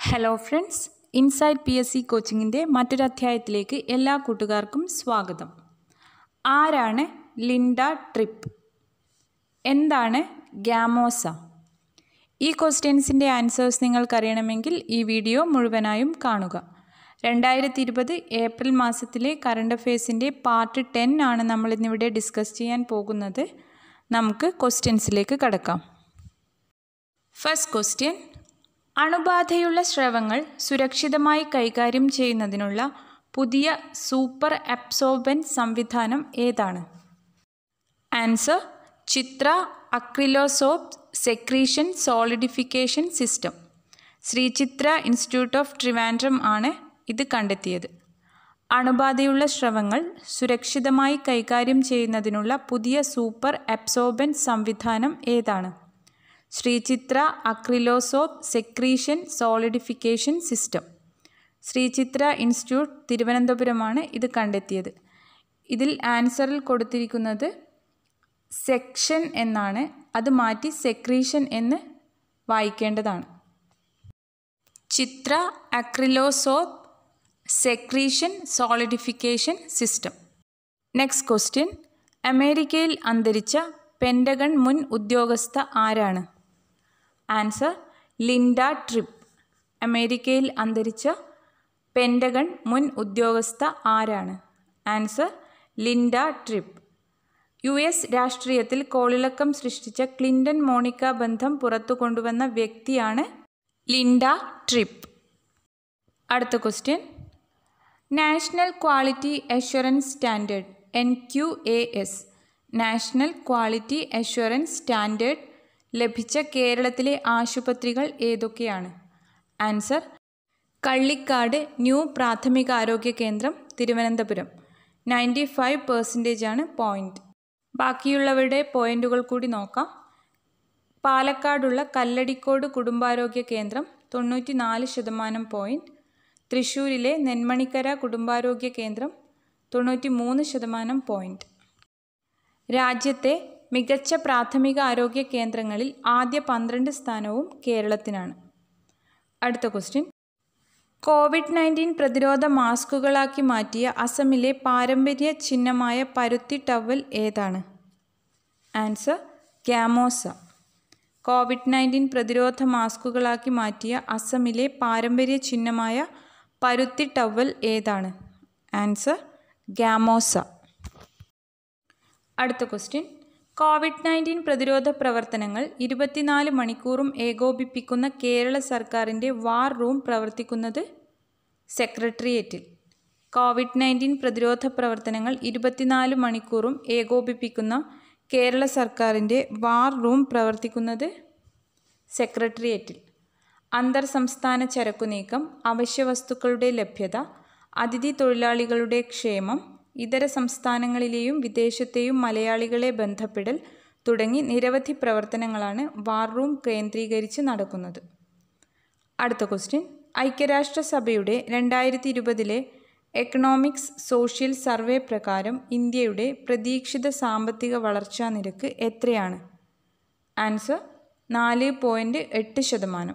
hello friends inside P S C കോച്ചിങ്ങിൻ്റെ മറ്റൊരു അധ്യായത്തിലേക്ക് എല്ലാ കൂട്ടുകാർക്കും സ്വാഗതം ആരാണ് ലിൻഡ ട്രിപ്പ് എന്താണ് ഗ്യാമോസ ഈ ക്വസ്റ്റ്യൻസിൻ്റെ ആൻസേഴ്സ് നിങ്ങൾക്കറിയണമെങ്കിൽ ഈ വീഡിയോ മുഴുവനായും കാണുക രണ്ടായിരത്തി ഇരുപത് ഏപ്രിൽ മാസത്തിലെ കറണ്ട് അഫയേഴ്സിൻ്റെ പാർട്ട് ടെൻ ആണ് നമ്മൾ ഇന്നിവിടെ ഡിസ്കസ് ചെയ്യാൻ പോകുന്നത് നമുക്ക് ക്വസ്റ്റ്യൻസിലേക്ക് കടക്കാം ഫസ്റ്റ് ക്വസ്റ്റ്യൻ അണുബാധയുള്ള സ്രവങ്ങൾ സുരക്ഷിതമായി കൈകാര്യം ചെയ്യുന്നതിനുള്ള പുതിയ സൂപ്പർ അബ്സോർബൻ സംവിധാനം ഏതാണ് answer Chitra acrylosorb secretion solidification system Sree Chitra institute of Trivandrum ആണ് ഇത് കണ്ടെത്തിയത് അണുബാധയുള്ള സ്രവങ്ങൾ സുരക്ഷിതമായി കൈകാര്യം ചെയ്യുന്നതിനുള്ള പുതിയ സൂപ്പർ അബ്സോർബൻ സംവിധാനം ഏതാണ് Sree Chitra acrylosorb secretion solidification system Sree Chitra institute തിരുവനന്തപുരമാണ് ഇത് കണ്ടെത്തിയത് ഇതിൽ ആൻസറിൽ കൊടുത്തിരിക്കുന്നത് സെക്ഷൻ എന്നാണ് അത് മാറ്റി സെക്രീഷൻ എന്ന് വായിക്കേണ്ടതാണ് Chitra acrylosorb secretion solidification system next question അമേരിക്കയിൽ അന്തരിച്ച പെൻഡഗൺ മുൻ ഉദ്യോഗസ്ഥ ആരാണ് ആൻസർ ലിൻഡ ട്രിപ്പ് അമേരിക്കയിൽ അന്തരിച്ച പെൻഡഗൺ മുൻ ഉദ്യോഗസ്ഥ ആരാണ് answer Linda Tripp U S രാഷ്ട്രീയത്തിൽ കോളിളക്കം സൃഷ്ടിച്ച ക്ലിൻ്റൺ മോണിക്ക ബന്ധം പുറത്തു കൊണ്ടുവന്ന വ്യക്തിയാണ് ലിൻഡ ട്രിപ്പ് അടുത്ത question national quality assurance standard N Q A S national quality assurance standard ലഭിച്ച കേരളത്തിലെ ആശുപത്രികൾ ഏതൊക്കെയാണ് ആൻസർ കള്ളിക്കാട് ന്യൂ പ്രാഥമികാരോഗ്യ കേന്ദ്രം തിരുവനന്തപുരം നയൻറ്റി ഫൈവ് പെർസെൻറ്റേജ് ആണ് പോയിൻ്റ് ബാക്കിയുള്ളവരുടെ പോയിൻ്റുകൾ കൂടി നോക്കാം പാലക്കാടുള്ള കല്ലടിക്കോട് കുടുംബാരോഗ്യ കേന്ദ്രം തൊണ്ണൂറ്റി നാല് ശതമാനം പോയിൻറ്റ് തൃശ്ശൂരിലെ നെന്മണിക്കര കുടുംബാരോഗ്യ കേന്ദ്രം തൊണ്ണൂറ്റി മൂന്ന് ശതമാനം പോയിൻറ്റ് രാജ്യത്തെ മികച്ച പ്രാഥമിക ആരോഗ്യ കേന്ദ്രങ്ങളിൽ ആദ്യ പന്ത്രണ്ട് സ്ഥാനവും കേരളത്തിനാണ് അടുത്ത ക്വസ്റ്റ്യൻ കോവിഡ് നയൻറ്റീൻ പ്രതിരോധ മാസ്കുകളാക്കി മാറ്റിയ അസമിലെ പാരമ്പര്യ ചിഹ്നമായ പരുത്തി ടവൽ ഏതാണ് ആൻസർ ഗ്യാമോസ കോവിഡ് നയൻറ്റീൻ പ്രതിരോധ മാസ്കുകളാക്കി മാറ്റിയ അസമിലെ പാരമ്പര്യ ചിഹ്നമായ പരുത്തി ടവൽ ഏതാണ് ആൻസർ ഗ്യാമോസ അടുത്ത ക്വസ്റ്റ്യൻ കോവിഡ് നയൻറ്റീൻ പ്രതിരോധ പ്രവർത്തനങ്ങൾ ഇരുപത്തിനാല് മണിക്കൂറും ഏകോപിപ്പിക്കുന്ന കേരള സർക്കാരിൻ്റെ വാർ റൂം പ്രവർത്തിക്കുന്നത് സെക്രട്ടേറിയറ്റിൽ കോവിഡ് നയൻറ്റീൻ പ്രതിരോധ പ്രവർത്തനങ്ങൾ ഇരുപത്തിനാല് മണിക്കൂറും ഏകോപിപ്പിക്കുന്ന കേരള സർക്കാരിൻ്റെ വാർ റൂം പ്രവർത്തിക്കുന്നത് സെക്രട്ടേറിയറ്റിൽ അന്തർ സംസ്ഥാന ചരക്കു നീക്കം അവശ്യ വസ്തുക്കളുടെ ലഭ്യത അതിഥി തൊഴിലാളികളുടെ ക്ഷേമം ഇതര സംസ്ഥാനങ്ങളിലെയും വിദേശത്തെയും മലയാളികളെ ബന്ധപ്പെടൽ തുടങ്ങി നിരവധി പ്രവർത്തനങ്ങളാണ് വാർ റൂം കേന്ദ്രീകരിച്ച് നടക്കുന്നത് അടുത്ത ക്വസ്റ്റ്യൻ ഐക്യരാഷ്ട്രസഭയുടെ രണ്ടായിരത്തി ഇരുപതിലെ എക്കണോമിക്സ് സോഷ്യൽ സർവേ പ്രകാരം ഇന്ത്യയുടെ പ്രതീക്ഷിത സാമ്പത്തിക വളർച്ചാ നിരക്ക് എത്രയാണ് ആൻസർ നാല് പോയിൻറ്റ് എട്ട് ശതമാനം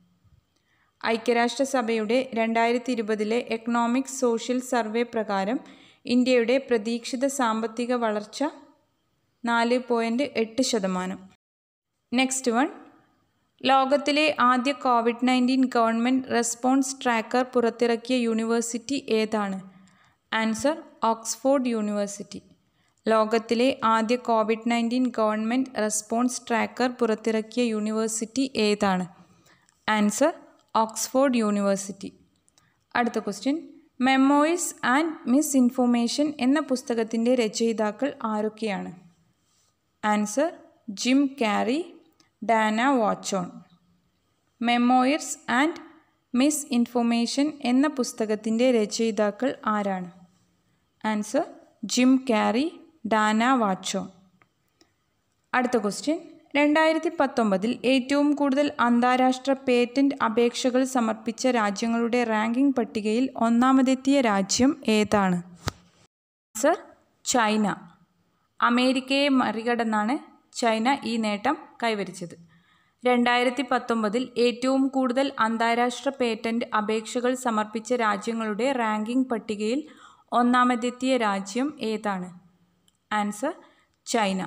ഐക്യരാഷ്ട്രസഭയുടെ രണ്ടായിരത്തി ഇരുപതിലെ എക്കണോമിക്സ് സോഷ്യൽ സർവേ പ്രകാരം ഇന്ത്യയുടെ പ്രതീക്ഷിത സാമ്പത്തിക വളർച്ച നാല് പോയിൻറ്റ് എട്ട് ശതമാനം നെക്സ്റ്റ് വൺ ലോകത്തിലെ ആദ്യ covid nineteen government response tracker പുറത്തിറക്കിയ യൂണിവേഴ്സിറ്റി ഏതാണ് ആൻസർ ഓക്സ്ഫോർഡ് യൂണിവേഴ്സിറ്റി ലോകത്തിലെ ആദ്യ covid nineteen government response tracker പുറത്തിറക്കിയ യൂണിവേഴ്സിറ്റി ഏതാണ് ആൻസർ ഓക്സ്ഫോർഡ് യൂണിവേഴ്സിറ്റി അടുത്ത question memoirs and misinformation എന്ന പുസ്തകത്തിൻ്റെ രചയിതാക്കൾ ആരൊക്കെയാണ് answer Jim Carrey Dana Vachon memoirs and misinformation എന്ന പുസ്തകത്തിൻ്റെ രചയിതാക്കൾ ആരാണ് answer Jim Carrey Dana Vachon അടുത്ത ക്വസ്റ്റ്യൻ രണ്ടായിരത്തി പത്തൊമ്പതിൽ ഏറ്റവും കൂടുതൽ അന്താരാഷ്ട്ര പേറ്റന്റ് അപേക്ഷകൾ സമർപ്പിച്ച രാജ്യങ്ങളുടെ റാങ്കിംഗ് പട്ടികയിൽ ഒന്നാമതെത്തിയ രാജ്യം ഏതാണ് ആൻസർ ചൈന അമേരിക്കയെ മറികടന്നാണ് ചൈന ഈ നേട്ടം കൈവരിച്ചത് രണ്ടായിരത്തി പത്തൊമ്പതിൽ ഏറ്റവും കൂടുതൽ അന്താരാഷ്ട്ര പേറ്റന്റ് അപേക്ഷകൾ സമർപ്പിച്ച രാജ്യങ്ങളുടെ റാങ്കിംഗ് പട്ടികയിൽ ഒന്നാമതെത്തിയ രാജ്യം ഏതാണ് ആൻസർ ചൈന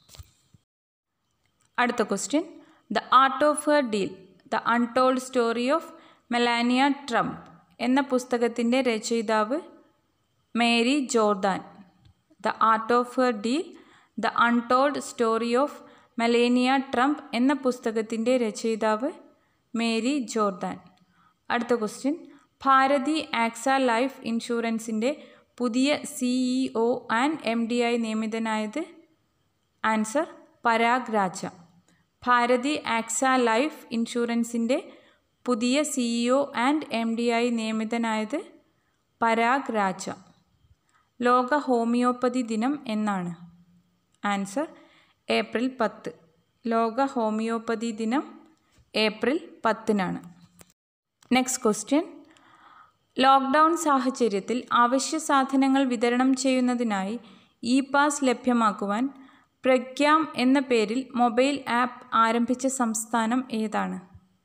അടുത്ത question the art of her deal the untold story of Melania Trump എന്ന പുസ്തകത്തിൻ്റെ രചയിതാവ് Mary Jordan the art of her deal the untold story of Melania Trump എന്ന പുസ്തകത്തിൻ്റെ രചയിതാവ് മേരി ജോർദാൻ അടുത്ത ക്വസ്റ്റ്യൻ ഭാരതി ആക്സ ലൈഫ് ഇൻഷുറൻസിൻ്റെ പുതിയ സിഇഒ ആൻഡ് എം ഡി ആയി നിയമിതനായത് answer Parag Raja Bharti AXA life ഇൻഷുറൻസിൻ്റെ പുതിയ സിഇഒ ആൻഡ് എം ഡി ആയി നിയമിതനായത് പരാഗ് രാജ ലോക ഹോമിയോപ്പതി ദിനം എന്നാണ് ആൻസർ ഏപ്രിൽ പത്ത് ലോക ഹോമിയോപ്പതി ദിനം ഏപ്രിൽ പത്തിനാണ് നെക്സ്റ്റ് ക്വസ്റ്റ്യൻ ലോക്ക്ഡൗൺ സാഹചര്യത്തിൽ അവശ്യ സാധനങ്ങൾ വിതരണം ചെയ്യുന്നതിനായി ഇ പാസ് ലഭ്യമാക്കുവാൻ പ്രഗ്യാം എന്ന പേരിൽ മൊബൈൽ ആപ്പ് ആരംഭിച്ച സംസ്ഥാനം ഏതാണ്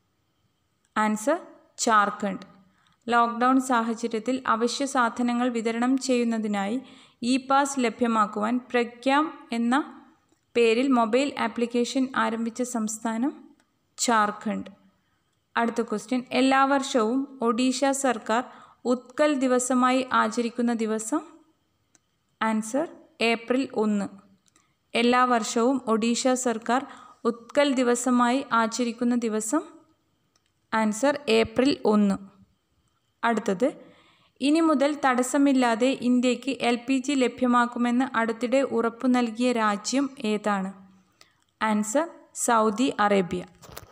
ആൻസർ ജാർഖണ്ഡ് ലോക്ക്ഡൗൺ സാഹചര്യത്തിൽ അവശ്യ സാധനങ്ങൾ വിതരണം ചെയ്യുന്നതിനായി ഇ പാസ് ലഭ്യമാക്കുവാൻ പ്രഗ്യാം എന്ന പേരിൽ മൊബൈൽ ആപ്ലിക്കേഷൻ ആരംഭിച്ച സംസ്ഥാനം ജാർഖണ്ഡ് അടുത്ത ക്വസ്റ്റ്യൻ എല്ലാ വർഷവും ഒഡീഷ സർക്കാർ ഉത്കൽ ദിവസമായി ആചരിക്കുന്ന ദിവസം ആൻസർ ഏപ്രിൽ ഒന്ന് എല്ലാ വർഷവും ഒഡീഷ സർക്കാർ ഉത്കൽ ദിവസമായി ആചരിക്കുന്ന ദിവസം ആൻസർ ഏപ്രിൽ ഒന്ന് അടുത്തത് ഇനി മുതൽ തടസ്സമില്ലാതെ ഇന്ത്യക്ക് എൽ പി ജി ലഭ്യമാക്കുമെന്ന് അടുത്തിടെ ഉറപ്പു നൽകിയ രാജ്യം ഏതാണ് ആൻസർ സൗദി അറേബ്യ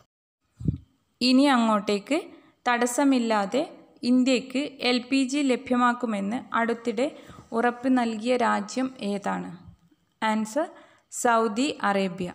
ഇനി അങ്ങോട്ടേക്ക് തടസ്സമില്ലാതെ ഇന്ത്യക്ക് എൽ പി ജി ലഭ്യമാക്കുമെന്ന് അടുത്തിടെ ഉറപ്പ് നൽകിയ രാജ്യം ഏതാണ് ആൻസർ സൗദി അറേബ്യ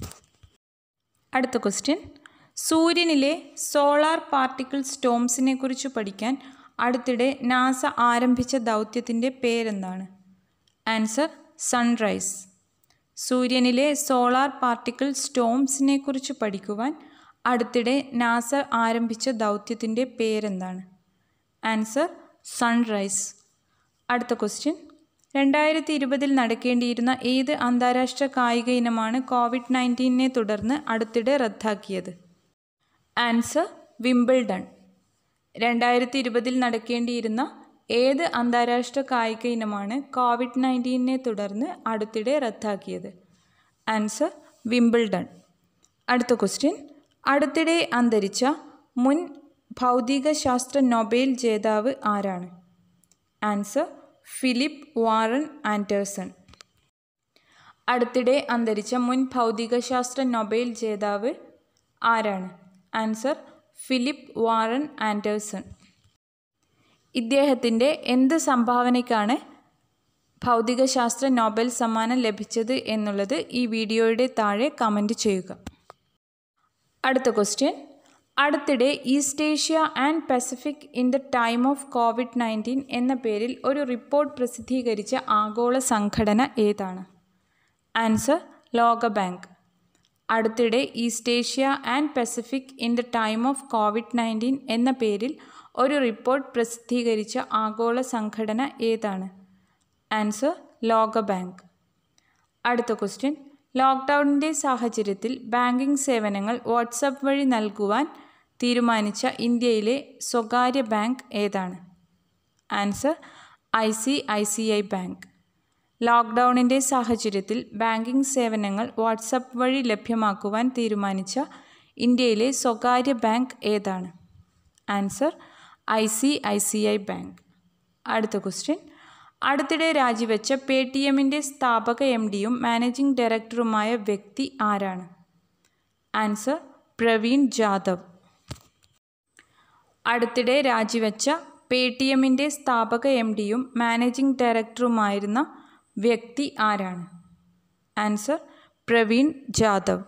അടുത്ത ക്വസ്റ്റ്യൻ സൂര്യനിലെ സോളാർ പാർട്ടിക്കിൾ സ്റ്റോംസിനെ കുറിച്ച് പഠിക്കാൻ അടുത്തിടെ നാസ ആരംഭിച്ച ദൗത്യത്തിൻ്റെ പേരെന്താണ് ആൻസർ സൺറൈസ് സൂര്യനിലെ സോളാർ പാർട്ടിക്കിൾ സ്റ്റോംസിനെ കുറിച്ച് പഠിക്കുവാൻ അടുത്തിടെ നാസ ആരംഭിച്ച ദൗത്യത്തിൻ്റെ പേരെന്താണ് ആൻസർ സൺറൈസ് അടുത്ത ക്വസ്റ്റ്യൻ രണ്ടായിരത്തി ഇരുപതിൽ നടക്കേണ്ടിയിരുന്ന ഏത് അന്താരാഷ്ട്ര കായിക ഇനമാണ് കോവിഡ് നയൻറ്റീനെ തുടർന്ന് അടുത്തിടെ റദ്ദാക്കിയത് ആൻസർ വിംബിൾഡൺ രണ്ടായിരത്തി ഇരുപതിൽ നടക്കേണ്ടിയിരുന്ന ഏത് അന്താരാഷ്ട്ര കായിക ഇനമാണ് കോവിഡ് നയൻറ്റീനെ തുടർന്ന് അടുത്തിടെ റദ്ദാക്കിയത് ആൻസർ വിംബിൾഡൺ അടുത്ത ക്വസ്റ്റ്യൻ അടുത്തിടെ അന്തരിച്ച മുൻ ഭൗതികശാസ്ത്ര നൊബേൽ ജേതാവ് ആരാണ് ആൻസർ ഫിലിപ്പ് വാറൻ ആൻഡേഴ്സൺ അടുത്തിടെ അന്തരിച്ച മുൻ ഭൗതികശാസ്ത്ര നൊബേൽ ജേതാവ് ആരാണ് ആൻസർ ഫിലിപ്പ് വാറൻ ആൻഡേഴ്സൺ ഇദ്ദേഹത്തിൻ്റെ എന്ത് സംഭാവനയ്ക്കാണ് ഭൗതികശാസ്ത്ര നോബൽ സമ്മാനം ലഭിച്ചത് എന്നുള്ളത് ഈ വീഡിയോയുടെ താഴെ കമൻറ്റ് ചെയ്യുക അടുത്ത ക്വസ്റ്റ്യൻ അടുത്തിടെ East Asia and Pacific in the time of covid nineteen എന്ന പേരിൽ ഒരു റിപ്പോർട്ട് പ്രസിദ്ധീകരിച്ച ആഗോള സംഘടന ഏതാണ് ആൻസർ ലോക ബാങ്ക് അടുത്തിടെ East Asia and Pacific in the time of covid nineteen എന്ന പേരിൽ ഒരു റിപ്പോർട്ട് പ്രസിദ്ധീകരിച്ച ആഗോള സംഘടന ഏതാണ് ആൻസർ ലോക ബാങ്ക് അടുത്ത ക്വസ്റ്റ്യൻ ലോക്ക്ഡൗണിൻ്റെ സാഹചര്യത്തിൽ ബാങ്കിംഗ് സേവനങ്ങൾ വാട്സപ്പ് വഴി നൽകുവാൻ തീരുമാനിച്ച ഇന്ത്യയിലെ സ്വകാര്യ ബാങ്ക് ഏതാണ് answer I C I C I bank ലോക്ക്ഡൗണിൻ്റെ സാഹചര്യത്തിൽ ബാങ്കിംഗ് സേവനങ്ങൾ വാട്സപ്പ് വഴി ലഭ്യമാക്കുവാൻ തീരുമാനിച്ച ഇന്ത്യയിലെ സ്വകാര്യ ബാങ്ക് ഏതാണ് answer I C I C I bank അടുത്ത ക്വസ്റ്റ്യൻ അടുത്തിടെ രാജിവെച്ച പേ ടി എമ്മിൻ്റെ സ്ഥാപക എം ഡിയും മാനേജിംഗ് ഡയറക്ടറുമായ വ്യക്തി ആരാണ് ആൻസർ പ്രവീൺ ജാദവ് അടുത്തിടെ രാജിവെച്ച പേ ടി എമ്മിൻ്റെ സ്ഥാപക എം ഡിയും മാനേജിംഗ് ഡയറക്ടറുമായിരുന്ന വ്യക്തി ആരാണ് ആൻസർ പ്രവീൺ ജാദവ്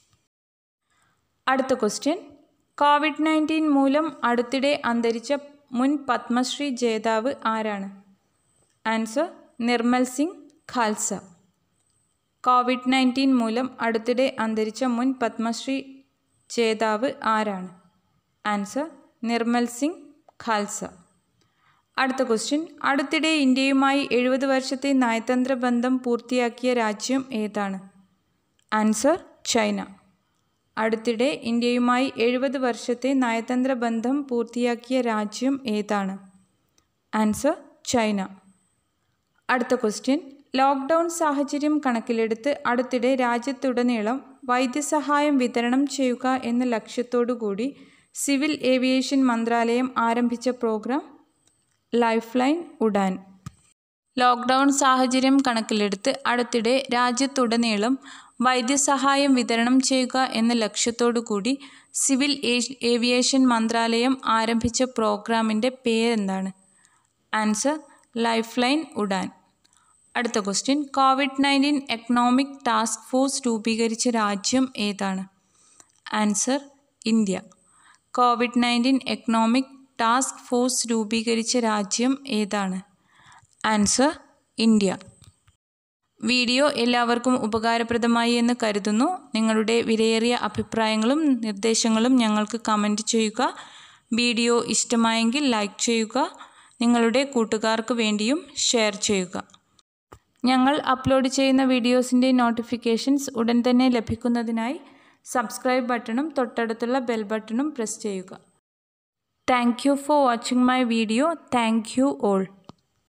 അടുത്ത ക്വസ്റ്റ്യൻ കോവിഡ് നയൻറ്റീൻ മൂലം അടുത്തിടെ അന്തരിച്ച മുൻ പത്മശ്രീ ജേതാവ് ആരാണ് answer Nirmal Singh Khalsa covid nineteen മൂലം അടുത്തിടെ അന്തരിച്ച മുൻ പത്മശ്രീ ജേതാവ് ആരാണ് ആൻസർ നിർമ്മൽ സിംഗ് ഖാൽസ അടുത്ത ക്വസ്റ്റ്യൻ അടുത്തിടെ ഇന്ത്യയുമായി എഴുപത് വർഷത്തെ നയതന്ത്ര ബന്ധം പൂർത്തിയാക്കിയ രാജ്യം ഏതാണ് ആൻസർ ചൈന അടുത്തിടെ ഇന്ത്യയുമായി എഴുപത് വർഷത്തെ നയതന്ത്ര ബന്ധം പൂർത്തിയാക്കിയ രാജ്യം ഏതാണ് ആൻസർ ചൈന അടുത്ത ക്വസ്റ്റ്യൻ ലോക്ക്ഡൗൺ സാഹചര്യം കണക്കിലെടുത്ത് അടുത്തിടെ രാജ്യത്തുടനീളം വൈദ്യസഹായം വിതരണം ചെയ്യുക എന്ന ലക്ഷ്യത്തോടു കൂടി സിവിൽ ഏവിയേഷൻ മന്ത്രാലയം ആരംഭിച്ച program lifeline Udan lockdown സാഹചര്യം കണക്കിലെടുത്ത് അടുത്തിടെ രാജ്യത്തുടനീളം വൈദ്യസഹായം വിതരണം ചെയ്യുക എന്ന ലക്ഷ്യത്തോടു കൂടി സിവിൽ ഏവിയേഷൻ മന്ത്രാലയം ആരംഭിച്ച പ്രോഗ്രാമിൻ്റെ പേരെന്താണ് ആൻസർ ലൈഫ് ലൈൻ ഉഡാൻ അടുത്ത question covid nineteen economic task force രൂപീകരിച്ച രാജ്യം ഏതാണ് answer India covid nineteen economic task force രൂപീകരിച്ച രാജ്യം ഏതാണ് ആൻസർ ഇന്ത്യ വീഡിയോ എല്ലാവർക്കും ഉപകാരപ്രദമായി എന്ന് കരുതുന്നു നിങ്ങളുടെ വിലയേറിയ അഭിപ്രായങ്ങളും നിർദ്ദേശങ്ങളും ഞങ്ങൾക്ക് കമൻറ്റ് ചെയ്യുക വീഡിയോ ഇഷ്ടമായെങ്കിൽ ലൈക്ക് ചെയ്യുക നിങ്ങളുടെ കൂട്ടുകാർക്ക് വേണ്ടിയും ഷെയർ ചെയ്യുക ഞങ്ങൾ അപ്ലോഡ് ചെയ്യുന്ന വീഡിയോസിൻ്റെ നോട്ടിഫിക്കേഷൻസ് ഉടൻ തന്നെ ലഭിക്കുന്നതിനായി സബ്സ്ക്രൈബ് ബട്ടണും തൊട്ടടുത്തുള്ള ബെൽ ബട്ടണും പ്രസ് ചെയ്യുക thank you for watching my video thank you all